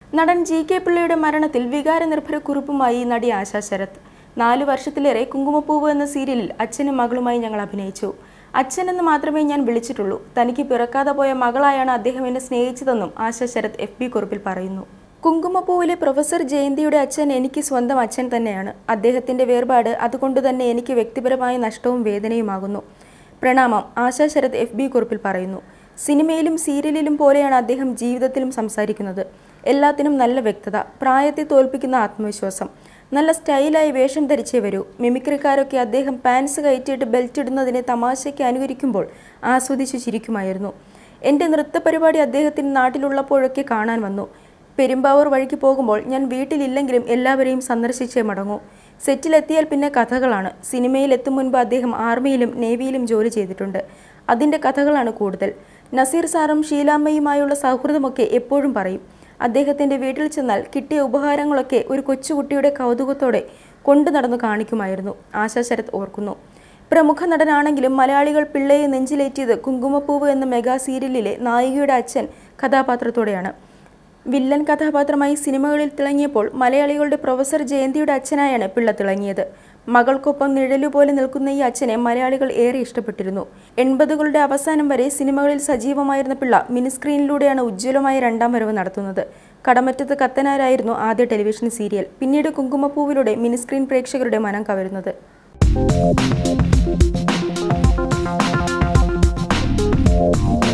നടൻ G K പിള്ളയുടെ മരണത്തിൽ വികാരനിർഭര കുറിപ്പുമായി നടി ആശാ ശരത് നാലു വർഷത്തിലേറെ കുങ്കുമപ്പൂവ് എന്ന സീരിയലിൽ അച്ഛനും മകളുമായി ഞങ്ങൾ അഭിനയിച്ചു അച്ഛൻ എന്ന് മാത്രമേ ഞാൻ വിളിച്ചിട്ടുള്ളൂ തനിക്ക് പിറക്കാതെ പോയ മകളായാണ് അദ്ദേഹം എന്നെ സ്നേഹിച്ചതെന്നും ആശാ ശരത് എഫ് ബി കുറിപ്പിൽ പറയുന്നു കുങ്കുമപ്പൂവിലെ പ്രൊഫസർ ജയന്തിയുടെ അച്ഛൻ എനിക്ക് സ്വന്തം അച്ഛൻ തന്നെയാണ് അദ്ദേഹത്തിന്റെ വേർപാട് അതുകൊണ്ട് തന്നെ എനിക്ക് വ്യക്തിപരമായ നഷ്ടവും വേദനയുമാകുന്നു പ്രണാമം ആശാ ശരത് എഫ് ബി കുറിപ്പിൽ പറയുന്നു സിനിമയിലും സീരിയലിലും പോലെയാണ് അദ്ദേഹം ജീവിതത്തിലും സംസാരിക്കുന്നത് എല്ലാത്തിനും നല്ല വ്യക്തത പ്രായത്തെ തോൽപ്പിക്കുന്ന ആത്മവിശ്വാസം നല്ല സ്റ്റൈലായി വേഷം ധരിച്ചേ വരൂ മിമിക്രിക്കാരൊക്കെ അദ്ദേഹം പാൻസ് കയറ്റിയിട്ട് ബെൽറ്റ് ഇടുന്നതിനെ തമാശയ്ക്ക് അനുകരിക്കുമ്പോൾ ആസ്വദിച്ചു ചിരിക്കുമായിരുന്നു എൻ്റെ നൃത്തപരിപാടി അദ്ദേഹത്തിന് നാട്ടിലുള്ളപ്പോഴൊക്കെ കാണാൻ വന്നു പെരുമ്പാവൂർ വഴിക്ക് പോകുമ്പോൾ ഞാൻ വീട്ടിലില്ലെങ്കിലും എല്ലാവരെയും സന്ദർശിച്ചേ മടങ്ങൂ സെറ്റിലെത്തിയാൽ പിന്നെ കഥകളാണ് സിനിമയിൽ എത്തും മുൻപ് അദ്ദേഹം ആർമിയിലും നേവിയിലും ജോലി ചെയ്തിട്ടുണ്ട് അതിൻ്റെ കഥകളാണ് കൂടുതൽ നസീർ സാറും ഷീലാമ്മയുമായുള്ള സൗഹൃദമൊക്കെ എപ്പോഴും പറയും അദ്ദേഹത്തിൻ്റെ വീട്ടിൽ ചെന്നാൽ കിട്ടിയ ഉപഹാരങ്ങളൊക്കെ ഒരു കൊച്ചുകുട്ടിയുടെ കൗതുകത്തോടെ കൊണ്ടു നടന്നു കാണിക്കുമായിരുന്നു ആശാ ശരത് ഓർക്കുന്നു പ്രമുഖ നടനാണെങ്കിലും മലയാളികൾ പിള്ളയെ നെഞ്ചിലേറ്റിയത് കുങ്കുമപ്പൂവ് എന്ന മെഗാ സീരിയലിലെ നായികയുടെ അച്ഛൻ കഥാപാത്രത്തോടെയാണ് വില്ലൻ കഥാപാത്രമായി സിനിമകളിൽ തിളങ്ങിയപ്പോൾ മലയാളികളുടെ പ്രൊഫസർ ജയന്തിയുടെ അച്ഛനായാണ് പിള്ള തിളങ്ങിയത് മകൾക്കൊപ്പം നിഴലുപോലെ നിൽക്കുന്ന ഈ അച്ഛനെ മലയാളികൾ ഏറെ ഇഷ്ടപ്പെട്ടിരുന്നു എൺപതുകളുടെ അവസാനം വരെ സിനിമകളിൽ സജീവമായിരുന്ന പിള്ള മിനിസ്ക്രീനിലൂടെയാണ് ഉജ്ജ്വലമായ രണ്ടാം വരവ് നടത്തുന്നത് കടമറ്റത്ത് കത്തനാരായിരുന്നു ആദ്യ ടെലിവിഷൻ സീരിയൽ പിന്നീട് കുങ്കുമപ്പൂവിലൂടെ മിനിസ്ക്രീൻ പ്രേക്ഷകരുടെ മനം കവരുന്നത് Thank you.